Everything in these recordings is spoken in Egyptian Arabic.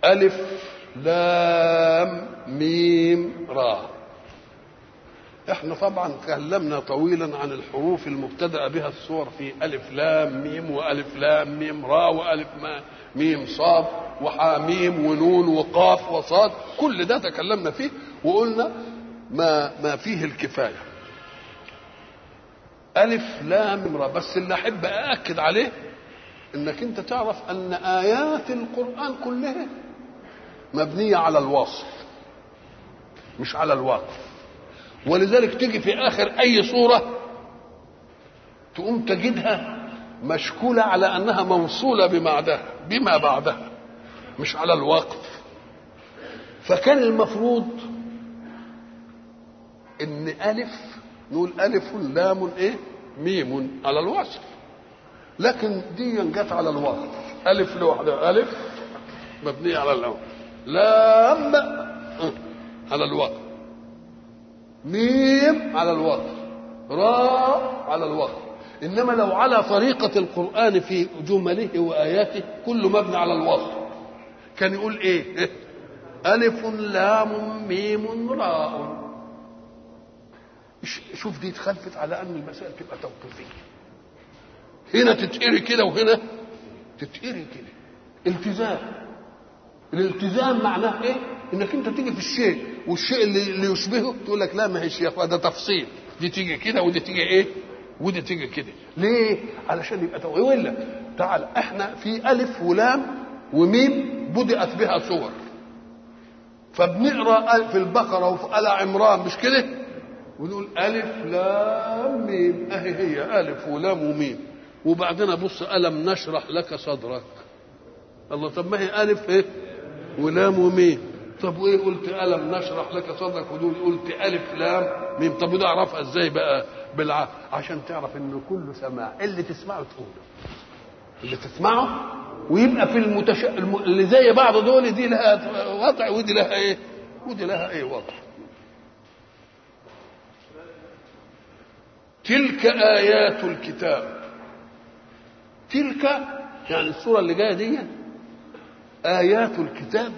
ألف لام ميم را احنا طبعا تكلمنا طويلا عن الحروف المبتدأ بها الصور في ألف لام ميم وألف لام ميم را وألف ما ميم صاد وحاميم ونون وقاف وصاد كل ده تكلمنا فيه وقلنا ما ما فيه الكفاية ألف لام را بس اللي أحب أأكد عليه إنك أنت تعرف أن آيات القرآن كلها مبنية على الوصف مش على الوقف ولذلك تيجي في آخر أي صورة تقوم تجدها مشكولة على أنها موصولة بمعدها بما بعدها مش على الوقف فكان المفروض ان الف نقول الف لام ايه ميم على الوصف لكن دي جت على الوقف الف لوحدها الف مبنيه على اللام لام على الوقف ميم على الوقف راء على الوقف انما لو على طريقه القران في جمله واياته كله مبني على الوصف كان يقول ايه الف لام ميم راء شوف دي اتخلفت على ان المسائل تبقى توقيفيه هنا تتقري كده وهنا تتقري كده التزام الالتزام معناه ايه انك انت تيجي في الشيء والشيء اللي, اللي يشبهه تقول لك لا ما هيش يا ده تفصيل دي تيجي كده ودي تيجي ايه ودي تيجي كده ليه علشان يبقى توقيف ولا تعال احنا في الف ولام وميم بدأت بها صور فبنقرا في البقره وفي ال عمران مش كده ونقول ألف لام ميم أهي هي ألف ولام وميم وبعدين أبص ألم نشرح لك صدرك الله طب ما هي ألف إيه ولام وميم طب وإيه قلت ألم نشرح لك صدرك ودول قلت ألف لام ميم طب وده أعرفها إزاي بقى بالع عشان تعرف إنه كله سماع اللي تسمعه تقوله اللي تسمعه ويبقى في المتش... الم... اللي زي بعض دول دي لها وضع ودي لها ايه ودي لها ايه وضع تلك آيات الكتاب تلك يعني السورة اللي جاية دي آيات الكتاب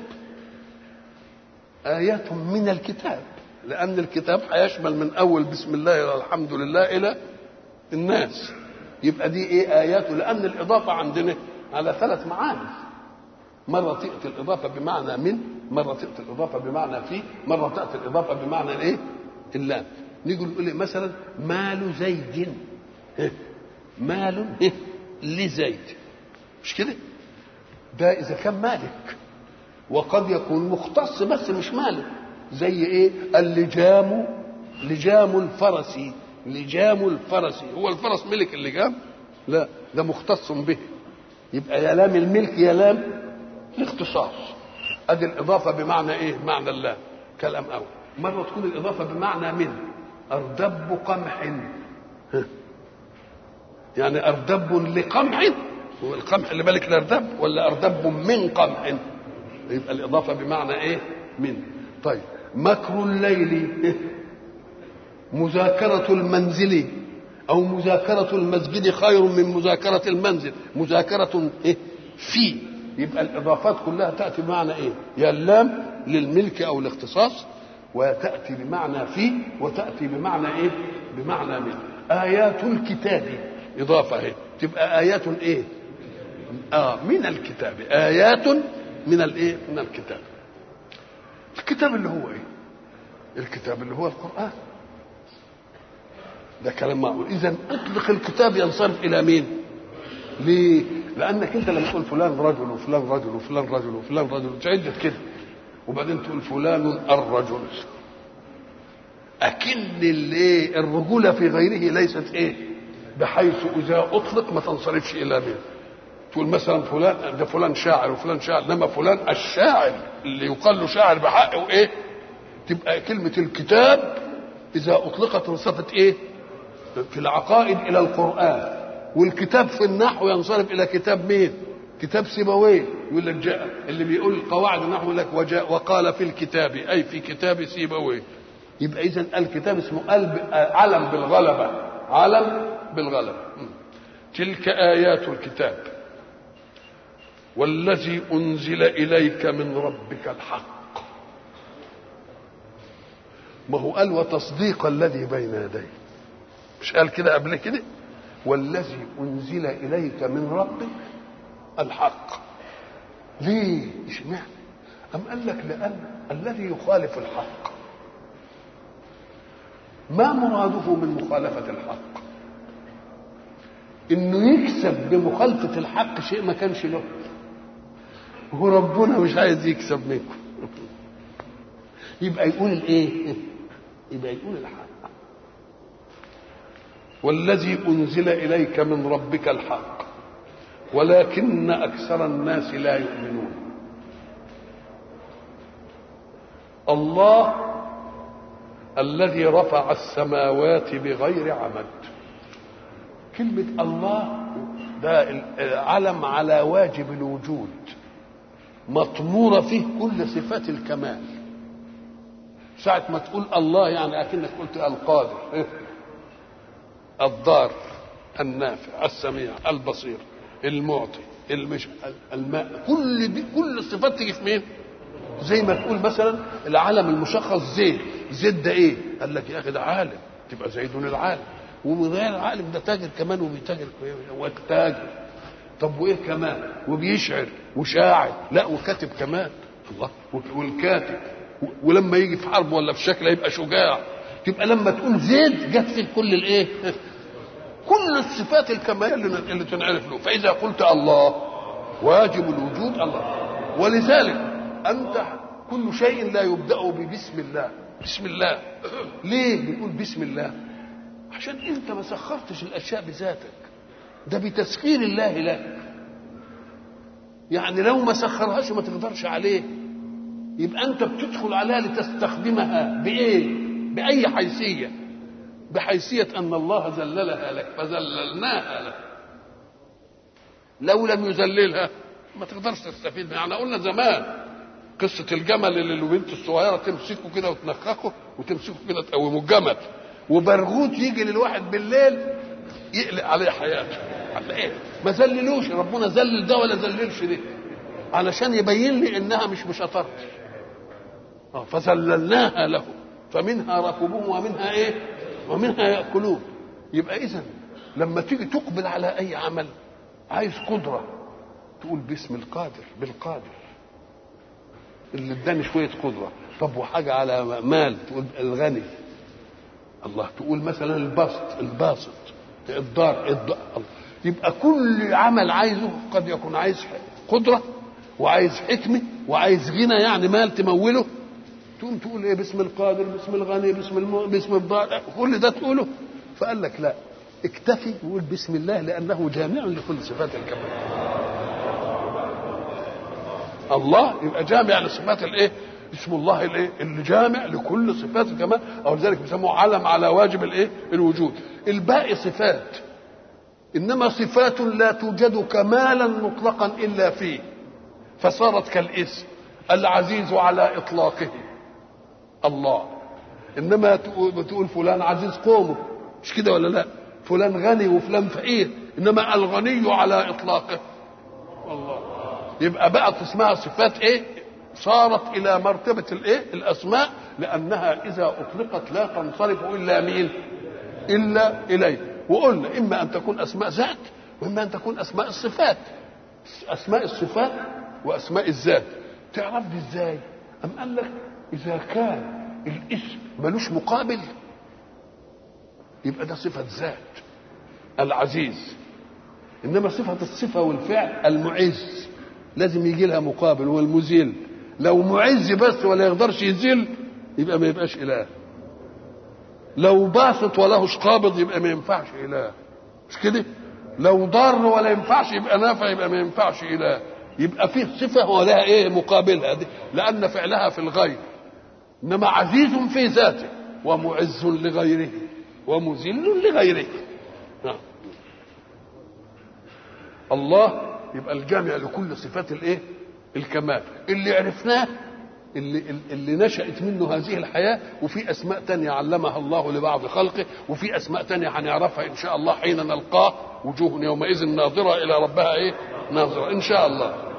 آيات من الكتاب لأن الكتاب هيشمل من أول بسم الله إلى الحمد لله إلى الناس يبقى دي إيه آياته لأن الإضافة عندنا على ثلاث معاني مرة تأتي الإضافة بمعنى من مرة تأتي الإضافة بمعنى في مرة تأتي الإضافة بمعنى الإيه اللام نيجي نقول إيه مثلا مال زيد إيه؟ مال إيه؟ لزيد مش كده ده إذا كان مالك وقد يكون مختص بس مش مالك زي إيه اللجام لجام الفرس لجام الفرس هو الفرس ملك اللجام لا ده مختص به يبقى يا لام الملك يا لام الاختصاص ادي الاضافه بمعنى ايه معنى الله كلام اول مره تكون الاضافه بمعنى من اردب قمح يعني اردب لقمح هو القمح اللي ملك الاردب ولا اردب من قمح يبقى الاضافه بمعنى ايه من طيب مكر الليل مذاكره المنزل او مذاكره المسجد خير من مذاكره المنزل مذاكره إيه؟ في يبقى الاضافات كلها تاتي بمعنى ايه يا اللام للملك او الاختصاص وتاتي بمعنى في وتاتي بمعنى ايه بمعنى من ايات الكتاب اضافه اهي تبقى ايات ايه اه من الكتاب ايات من الايه من الكتاب الكتاب اللي هو ايه الكتاب اللي هو القران ده كلام معقول اذا اطلق الكتاب ينصرف الى مين ليه لانك انت لما تقول فلان رجل وفلان رجل وفلان رجل وفلان رجل تعدت كده وبعدين تقول فلان الرجل اكن الايه الرجوله في غيره ليست ايه بحيث اذا اطلق ما تنصرفش الى مين تقول مثلا فلان ده فلان شاعر وفلان شاعر انما فلان الشاعر اللي يقال له شاعر بحق وايه تبقى كلمه الكتاب اذا اطلقت انصفت ايه في العقائد الى القران والكتاب في النحو ينصرف الى كتاب مين كتاب سيبويه يقول لك جاء اللي بيقول قواعد النحو يقول لك وجاء وقال في الكتاب اي في كتاب سيبويه يبقى اذا الكتاب اسمه قلب علم بالغلبه علم بالغلبه تلك ايات الكتاب والذي انزل اليك من ربك الحق ما هو قال وتصديق الذي بين يديه مش قال كده قبل كده والذي انزل اليك من ربك الحق ليه اشمعنى ام قال لك لان الذي يخالف الحق ما مراده من مخالفه الحق انه يكسب بمخالفه الحق شيء ما كانش له هو ربنا مش عايز يكسب منكم يبقى يقول الايه يبقى يقول الحق والذي انزل اليك من ربك الحق ولكن اكثر الناس لا يؤمنون الله الذي رفع السماوات بغير عمد كلمه الله ده علم على واجب الوجود مطمورة فيه كل صفات الكمال ساعة ما تقول الله يعني أكنك قلت القادر الضار النافع السميع البصير المعطي المش الماء كل دي كل الصفات تيجي في مين؟ زي ما تقول مثلا العالم المشخص زيد زيد ده ايه؟ قال لك يا اخي ده عالم تبقى زيد العالم ومن غير العالم ده تاجر كمان وبيتاجر وتاجر طب وايه كمان وبيشعر وشاعر لا وكاتب كمان الله والكاتب ولما يجي في حرب ولا في شكل يبقى شجاع تبقى لما تقول زيد جت في كل الايه كل الصفات الكمال اللي تنعرف له فاذا قلت الله واجب الوجود الله ولذلك انت كل شيء لا يبدا ببسم الله بسم الله ليه بتقول بسم الله عشان انت ما سخرتش الاشياء بذاتك ده بتسخير الله لك يعني لو ما سخرهاش ما تقدرش عليه يبقى انت بتدخل عليها لتستخدمها بايه باي حيثيه بحيثيه ان الله ذللها لك فذللناها لك لو لم يذللها ما تقدرش تستفيد منها يعني قلنا زمان قصة الجمل اللي البنت الصغيرة تمسكه كده وتنخخه وتمسكه كده تقومه الجمل وبرغوت يجي للواحد بالليل يقلق عليه حياته على ايه ما ذللوش ربنا ذلل ده ولا ذللش ده علشان يبين لي انها مش مشطرت اه فذللناها له فمنها ركوبهم ومنها ايه ومنها ياكلون يبقى اذا لما تيجي تقبل على اي عمل عايز قدره تقول باسم القادر بالقادر اللي اداني شويه قدره طب وحاجه على مال تقول الغني الله تقول مثلا البسط الباسط الدار الدار يبقى كل عمل عايزه قد يكون عايز قدره وعايز حكمه وعايز غنى يعني مال تموله تقوم تقول ايه باسم القادر باسم الغني باسم الم... باسم الضار كل ده تقوله فقال لك لا اكتفي وقول بسم الله لانه جامع لكل صفات الكمال الله يبقى جامع لصفات الايه اسم الله الايه اللي جامع لكل صفات الكمال او لذلك بيسموه علم على واجب الايه الوجود الباقي صفات انما صفات لا توجد كمالا مطلقا الا فيه فصارت كالاسم العزيز على اطلاقه الله انما تقول فلان عزيز قومه مش كده ولا لا فلان غني وفلان فقير انما الغني على اطلاقه الله يبقى بقت اسمها صفات ايه صارت الى مرتبه الايه الاسماء لانها اذا اطلقت لا تنصرف الا مين الا اليه وقلنا اما ان تكون اسماء ذات واما ان تكون اسماء الصفات اسماء الصفات واسماء الذات تعرف دي ازاي ام قال لك اذا كان الاسم ملوش مقابل يبقى ده صفه ذات العزيز انما صفه الصفه والفعل المعز لازم يجي لها مقابل هو المذل لو معز بس ولا يقدرش يذل يبقى ما يبقاش اله لو باسط ولهش قابض يبقى ما ينفعش اله مش كده لو ضار ولا ينفعش يبقى نافع يبقى ما ينفعش اله يبقى فيه صفه ولها ايه مقابلها دي لان فعلها في الغير انما عزيز في ذاته ومعز لغيره ومذل لغيره نعم الله يبقى الجامع لكل صفات الايه الكمال اللي عرفناه اللي, اللي نشأت منه هذه الحياة وفي أسماء تانية علمها الله لبعض خلقه وفي أسماء تانية هنعرفها إن شاء الله حين نلقاه وجوه يومئذ ناظرة إلى ربها إيه ناظرة إن شاء الله